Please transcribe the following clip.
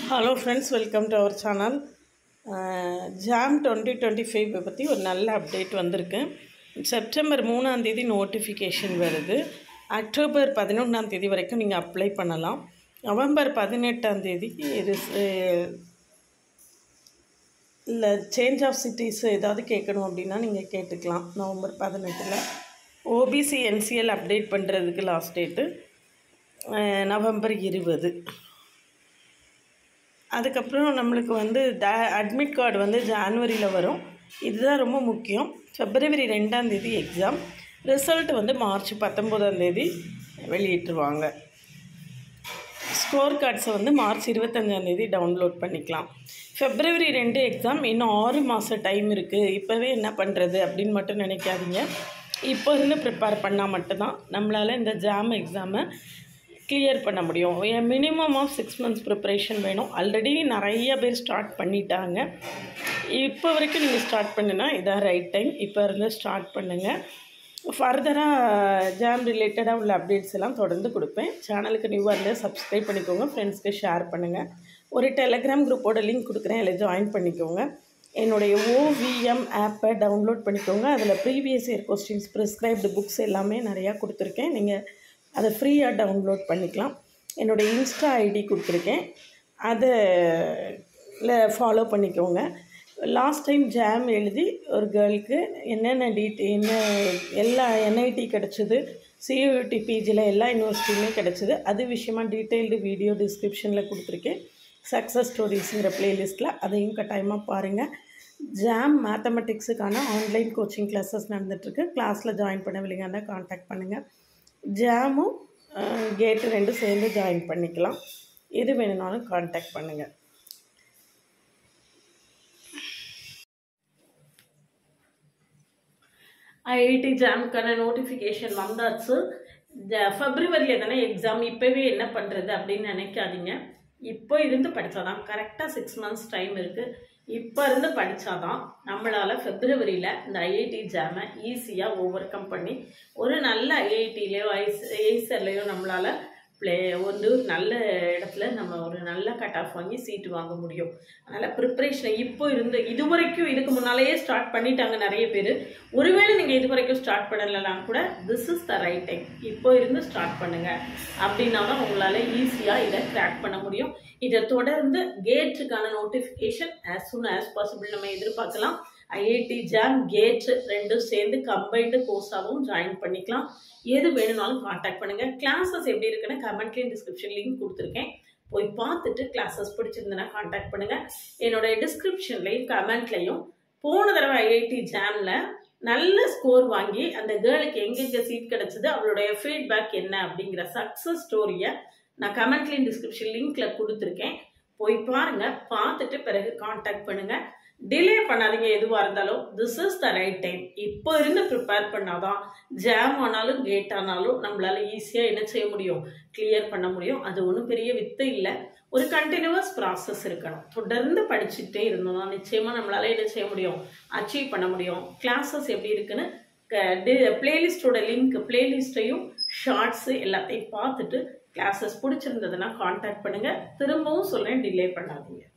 hello friends welcome to our channel JAM twenty twenty five பற்றி ஒரு நல்ல update வந்திருக்கு செப்டம்பர் மூணாம் தேதி நோட்டிஃபிகேஷன் வருது அக்டோபர் பதினொன்றாம் தேதி வரைக்கும் நீங்கள் அப்ளை பண்ணலாம் நவம்பர் பதினெட்டாம் தேதி இல்லை சேஞ்ச் ஆஃப் சிட்டிஸ் ஏதாவது கேட்கணும் அப்படின்னா நீங்கள் கேட்டுக்கலாம் நவம்பர் பதினெட்டில் ஓபிசி என்சிஎல் அப்டேட் பண்ணுறதுக்கு லாஸ்ட் டேட்டு நவம்பர் இருபது அதுக்கப்புறம் நம்மளுக்கு வந்து ட அட்மிட் கார்டு வந்து ஜான்வரியில் வரும் இதுதான் ரொம்ப முக்கியம் பிப்ரவரி ரெண்டாம் தேதி எக்ஸாம் ரிசல்ட் வந்து மார்ச் பத்தொம்போதாம் தேதி வெளியிட்டுருவாங்க ஸ்கோர் கார்ட்ஸை வந்து மார்ச் இருபத்தஞ்சாம் தேதி டவுன்லோட் பண்ணிக்கலாம் ஃபெப்ரவரி ரெண்டு எக்ஸாம் இன்னும் ஆறு மாதம் டைம் இருக்குது இப்போவே என்ன பண்ணுறது அப்படின்னு மட்டும் நினைக்காதீங்க இப்போ இருந்து ப்ரிப்பேர் பண்ணால் மட்டும்தான் நம்மளால் இந்த ஜாம் எக்ஸாமை கிளியர் பண்ண முடியும் minimum of six months preparation வேணும் ஆல்ரெடி நிறைய பேர் ஸ்டார்ட் பண்ணிட்டாங்க இப்போ வரைக்கும் நீங்கள் ஸ்டார்ட் பண்ணுனா இதான் ரைட் டைம் இப்போ இருந்து ஸ்டார்ட் பண்ணுங்கள் ஃபர்தராக ஜாம் ரிலேட்டடாக உள்ள அப்டேட்ஸ் எல்லாம் தொடர்ந்து கொடுப்பேன் சேனலுக்கு நியூவாக இருந்தால் சப்ஸ்கிரைப் பண்ணிக்கோங்க ஃப்ரெண்ட்ஸ்க்கு ஷேர் பண்ணுங்கள் ஒரு டெலகிராம் குரூப்போட லிங்க் கொடுக்குறேன் அதில் ஜாயின் பண்ணிக்கோங்க என்னுடைய ஓவிஎம் ஆப்பை டவுன்லோட் பண்ணிக்கோங்க அதில் previous year questions prescribed books எல்லாமே நிறையா கொடுத்துருக்கேன் நீங்கள் அதை ஃப்ரீயாக டவுன்லோட் பண்ணிக்கலாம் என்னோடய இன்ஸ்டா ஐடி கொடுத்துருக்கேன் அதை ஃபாலோ பண்ணிக்கோங்க லாஸ்ட் டைம் ஜாம் எழுதி ஒரு கேர்ளுக்கு என்னென்ன டீட் என்ன எல்லா என்ஐடி கிடச்சிது சியூடி பிஜியில் எல்லா யூனிவர்சிட்டியுமே கிடச்சிது அது விஷயமா டீட்டெயில்டு வீடியோ டிஸ்கிரிப்ஷனில் கொடுத்துருக்கேன் சக்ஸஸ் ஸ்டோரிஸுங்கிற ப்ளேலிஸ்ட்டில் அதையும் கட்டாயமாக பாருங்கள் ஜாம் மேத்தமெட்டிக்ஸுக்கான ஆன்லைன் கோச்சிங் கிளாஸஸ் நடந்துகிட்ருக்கு கிளாஸில் ஜாயின் பண்ண வில்லிங்கன்னா காண்டாக்ட் பண்ணுங்கள் ஜாமும் கேட்டு ரெண்டும் சேர்ந்து ஜாயின் பண்ணிக்கலாம் எது வேணுனாலும் காண்டாக்ட் பண்ணுங்கள் ஐஐடி ஜாமுக்கான நோட்டிஃபிகேஷன் வந்தாச்சு ஃபெப்ரவரியில் தானே எக்ஸாம் இப்போவே என்ன பண்ணுறது அப்படின்னு நினைக்காதீங்க இப்போ இருந்து படித்தாதான் கரெக்டாக சிக்ஸ் மந்த்ஸ் டைம் இருக்குது இப்போ இருந்து படித்தாதான் நம்மளால் ஃபெப்ரவரியில் இந்த ஐஐடி ஜாமை ஈஸியாக ஓவர் கம் பண்ணி ஒரு நல்ல ஐஐடிலேயோ ஐஸ் ஐசர்லேயோ நம்மளால் ப்ளே வந்து நல்ல இடத்துல நம்ம ஒரு நல்ல கட் ஆஃப் வாங்கி சீட்டு வாங்க முடியும் அதனால் ப்ரிப்ரேஷனை இப்போ இருந்து இது வரைக்கும் இதுக்கு முன்னாலேயே ஸ்டார்ட் பண்ணிட்டாங்க நிறைய பேர் ஒருவேளை நீங்கள் இது வரைக்கும் ஸ்டார்ட் பண்ணலாம் கூட this is the right time இப்போ இருந்து ஸ்டார்ட் பண்ணுங்கள் அப்படின்னா தான் உங்களால் ஈஸியாக இதை கிராக் பண்ண முடியும் இதை தொடர்ந்து கேட்டுக்கான notification as soon as possible நம்ம எதிர்பார்க்கலாம் ஐஐடி ஜாம் கேட் ரெண்டும் சேர்ந்து கம்பைன்டு கோர்ஸாகவும் ஜாயின் பண்ணிக்கலாம் எது வேணும்னாலும் காண்டாக்ட் பண்ணுங்கள் கிளாஸஸ் எப்படி இருக்குன்னு கமெண்ட்லேயும் டிஸ்கிரிப்ஷன் லிங்க் கொடுத்துருக்கேன் போய் பார்த்துட்டு கிளாஸஸ் பிடிச்சிருந்தனா காண்டாக்ட் பண்ணுங்கள் என்னோட டிஸ்கிரிப்ஷன்லையும் கமெண்ட்லையும் போன தடவை ஐஐடி ஜாமில் நல்ல ஸ்கோர் வாங்கி அந்த கேர்ளுக்கு எங்கெங்கே சீட் கிடச்சிது அவளுடைய ஃபீட்பேக் என்ன அப்படிங்கிற சக்ஸஸ் ஸ்டோரியை நான் கமெண்ட்லேயும் டிஸ்கிரிப்ஷன் லிங்க்கில் கொடுத்துருக்கேன் போய் பாருங்கள் பார்த்துட்டு பிறகு காண்டாக்ட் பண்ணுங்கள் டிலே பண்ணாதீங்க எதுவாக இருந்தாலும் this is the right time இப்போ இருந்து ப்ரிப்பேர் பண்ணாதான் ஜாம் ஆனாலும் கேட் ஆனாலும் நம்மளால ஈஸியாக என்ன செய்ய முடியும் கிளியர் பண்ண முடியும் அது ஒன்றும் பெரிய வித்து இல்லை ஒரு கண்டினியூவஸ் ப்ராசஸ் இருக்கணும் தொடர்ந்து படிச்சுட்டே இருந்தோம்னா நிச்சயமாக நம்மளால என்ன செய்ய முடியும் அச்சீவ் பண்ண முடியும் கிளாஸஸ் எப்படி இருக்குன்னு பிளேலிஸ்டோட லிங்க் பிளேலிஸ்ட்டையும் ஷார்ட்ஸு எல்லாத்தையும் பார்த்துட்டு கிளாஸஸ் பிடிச்சிருந்ததுன்னா காண்டாக்ட் பண்ணுங்கள் திரும்பவும் சொல்கிறேன் டிலே பண்ணாதீங்க